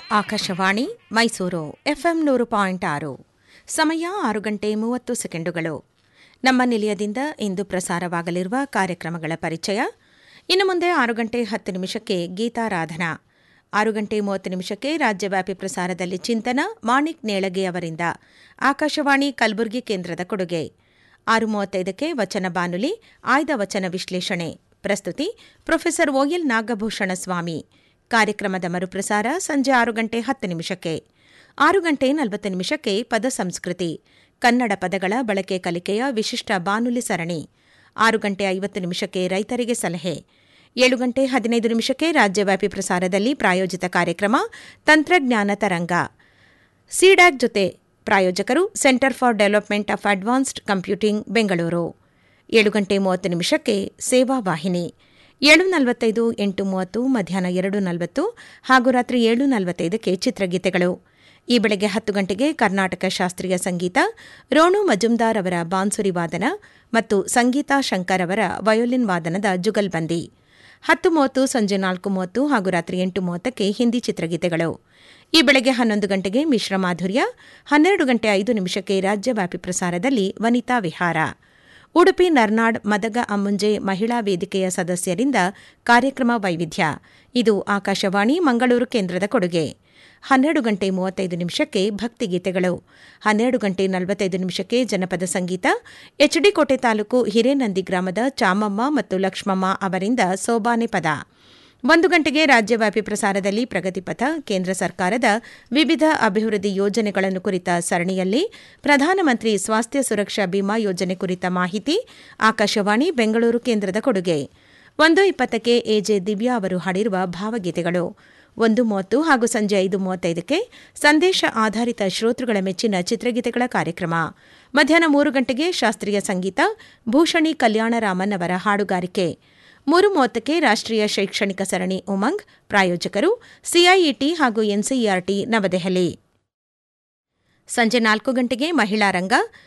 Akashvani Mysuru FM ನೂರು point ಆರು ಸಮಯ ಆರು ಗಂಟೆ ಮೂವತ್ತು ಸೆಕೆಂಡುಗಳು ನಮ್ಮ ನಿಲಯದಿಂದ ಇಂದು ಪ್ರಸಾರವಾಗಲಿರುವ ಕಾರ್ಯಕ್ರಮಗಳ ಪರಿಚಯ ಇನ್ನು ಮುಂದೆ ಆರು ಗಂಟೆ ಹತ್ತು ನಿಮಿಷಕ್ಕೆ ಗೀತಾರಾಧನಾ ಆರು ಗಂಟೆ ಮೂವತ್ತು ನಿಮಿಷಕ್ಕೆ ರಾಜ್ಯವ್ಯಾಪಿ ಪ್ರಸಾರದಲ್ಲಿ ಚಿಂತನ ಮಾಣಿಕ್ ನೇಳಗೆ ಅವರಿಂದ ಆಕಾಶವಾಣಿ ಕಲಬುರಗಿ ಕೇಂದ್ರದ ಕೊಡುಗೆ ಆರು ಮೂವತ್ತೈದಕ್ಕೆ ವಚನ ಬಾನುಲಿ ಆಯ್ದ ವಚನ ವಿಶ್ಲೇಷಣೆ ಪ್ರಸ್ತುತಿ ಪ್ರೊಫೆಸರ್ ಓಎಲ್ ನಾಗಭೂಷಣ ಸ್ವಾಮಿ ಕಾರ್ಯಕ್ರಮದ ಮರುಪ್ರಸಾರ ಸಂಜೆ ಆರು ಗಂಟೆ ಹತ್ತು ನಿಮಿಷಕ್ಕೆ ಆರು ಗಂಟೆ ನಲವತ್ತು ನಿಮಿಷಕ್ಕೆ ಪದ ಸಂಸ್ಕೃತಿ ಕನ್ನಡ ಪದಗಳ ಬಳಕೆ ಕಲಿಕೆಯ ವಿಶಿಷ್ಟ ಬಾನುಲಿ ಸರಣಿ ಆರು ಗಂಟೆ ಐವತ್ತು ನಿಮಿಷಕ್ಕೆ ರೈತರಿಗೆ ಸಲಹೆ ಏಳು ಗಂಟೆ ಹದಿನೈದು ನಿಮಿಷಕ್ಕೆ ರಾಜ್ಯವ್ಯಾಪಿ ಪ್ರಸಾರದಲ್ಲಿ ಪ್ರಾಯೋಜಿತ ಕಾರ್ಯಕ್ರಮ ತಂತ್ರಜ್ಞಾನ ತರಂಗ ಸಿಡ್ಯಾಕ್ ಜೊತೆ ಪ್ರಾಯೋಜಕರು centre for development of advanced computing Bengaluru ಏಳು ಗಂಟೆ ಮೂವತ್ತು ನಿಮಿಷಕ್ಕೆ ಸೇವಾ ವಾಹಿನಿ ಏಳು ನಲವತ್ತೈದು ಎಂಟು ಮೂವತ್ತು ಮಧ್ಯಾಹ್ನ ಎರಡು ನಲವತ್ತು ಹಾಗೂ ರಾತ್ರಿ ಏಳು ನಲವತ್ತೈದಕ್ಕೆ ಚಿತ್ರಗೀತೆಗಳು ಈ ಬೆಳಗ್ಗೆ ಹತ್ತು ಗಂಟೆಗೆ ಕರ್ನಾಟಕ ಶಾಸ್ತ್ರೀಯ ಸಂಗೀತ ರೋಣು ಮಜುಮ್ದಾರ್ ಅವರ ಬಾನ್ಸುರಿ ವಾದನ ಮತ್ತು ಸಂಗೀತಾ ಶಂಕರ್ ಅವರ ವಯೋಲಿನ್ ವಾದನದ ಜುಗಲ್ಬಂದಿ ಹತ್ತು ಮೂವತ್ತು ಸಂಜೆ ನಾಲ್ಕು ಮೂವತ್ತು ಹಾಗೂ ರಾತ್ರಿ ಎಂಟು ಮೂವತ್ತಕ್ಕೆ ಹಿಂದಿ ಚಿತ್ರಗೀತೆಗಳು ಈ ಬೆಳಗ್ಗೆ ಹನ್ನೊಂದು ಗಂಟೆಗೆ ಮಿಶ್ರ ಮಾಧುರ್ಯ ಹನ್ನೆರಡು ಗಂಟೆ ಐದು ನಿಮಿಷಕ್ಕೆ ರಾಜ್ಯವ್ಯಾಪಿ ಪ್ರಸಾರದಲ್ಲಿ ವನಿತಾ ವಿಹಾರ ಉಡುಪಿ ನರ್ನಾಡ್ ಮದಗ ಅಮ್ಮುಂಜೆ ಮಹಿಳಾ ವೇದಿಕೆಯ ಸದಸ್ಯರಿಂದ ಕಾರ್ಯಕ್ರಮ ವೈವಿಧ್ಯ ಇದು ಆಕಾಶವಾಣಿ ಮಂಗಳೂರು ಕೇಂದ್ರದ ಕೊಡುಗೆ ಹನ್ನೆರಡು ಗಂಟೆ ಮೂವತ್ತೈದು ನಿಮಿಷಕ್ಕೆ ಭಕ್ತಿಗೀತೆಗಳು ಹನ್ನೆರಡು ಗಂಟೆ ನಲವತ್ತೈದು ನಿಮಿಷಕ್ಕೆ ಜನಪದ ಸಂಗೀತ ಎಚ್ಡಿ ಕೋಟೆ ತಾಲೂಕು ಹಿರೇನಂದಿ ಗ್ರಾಮದ ಚಾಮಮ್ಮ ಮತ್ತು ಲಕ್ಷ್ಮಮ್ಮ ಅವರಿಂದ ಸೋಬಾನೆ ಪದ ಒಂದು ಗಂಟೆಗೆ ರಾಜ್ಯವ್ಯಾಪಿ ಪ್ರಸಾರದಲ್ಲಿ ಪ್ರಗತಿಪಥ ಕೇಂದ್ರ ಸರ್ಕಾರದ ವಿವಿಧ ಅಭಿವೃದ್ಧಿ ಯೋಜನೆಗಳನ್ನು ಕುರಿತ ಸರಣಿಯಲ್ಲಿ ಪ್ರಧಾನಮಂತ್ರಿ ಸ್ವಾಸ್ಥ್ಯ ಸುರಕ್ಷಾ ಬಿಮಾ ಯೋಜನೆ ಕುರಿತ ಮಾಹಿತಿ ಆಕಾಶವಾಣಿ ಬೆಂಗಳೂರು ಕೇಂದ್ರದ ಕೊಡುಗೆ ಒಂದು ಇಪ್ಪತ್ತಕ್ಕೆ ಎಜೆ ದಿವ್ಯಾ ಅವರು ಹಾಡಿರುವ ಭಾವಗೀತೆಗಳು ಒಂದು ಮೂವತ್ತು ಹಾಗೂ ಸಂಜೆ ಐದು ಮೂವತ್ತೈದಕ್ಕೆ ಸಂದೇಶ ಆಧಾರಿತ ಶ್ರೋತೃಗಳ ಮೆಚ್ಚಿನ ಚಿತ್ರಗೀತೆಗಳ ಕಾರ್ಯಕ್ರಮ ಮಧ್ಯಾಹ್ನ ಮೂರು ಗಂಟೆಗೆ ಶಾಸ್ತ್ರೀಯ ಸಂಗೀತ ಭೂಷಣಿ ಕಲ್ಯಾಣರಾಮನ್ ಅವರ ಹಾಡುಗಾರಿಕೆ ಮೂರು ಮೂವತ್ತಕ್ಕೆ ರಾಷ್ಟ್ರೀಯ ಶೈಕ್ಷಣಿಕ ಸರಣಿ ಉಮಂಗ್ ಪ್ರಾಯೋಜಕರು ಸಿಐಇಟಿ ಹಾಗೂ ಎನ್ಸಿಇಆರ್ಟಿ ನವದೆಹಲಿ ಸಂಜೆ ನಾಲ್ಕು ಗಂಟೆಗೆ ಮಹಿಳಾ ರಂಗ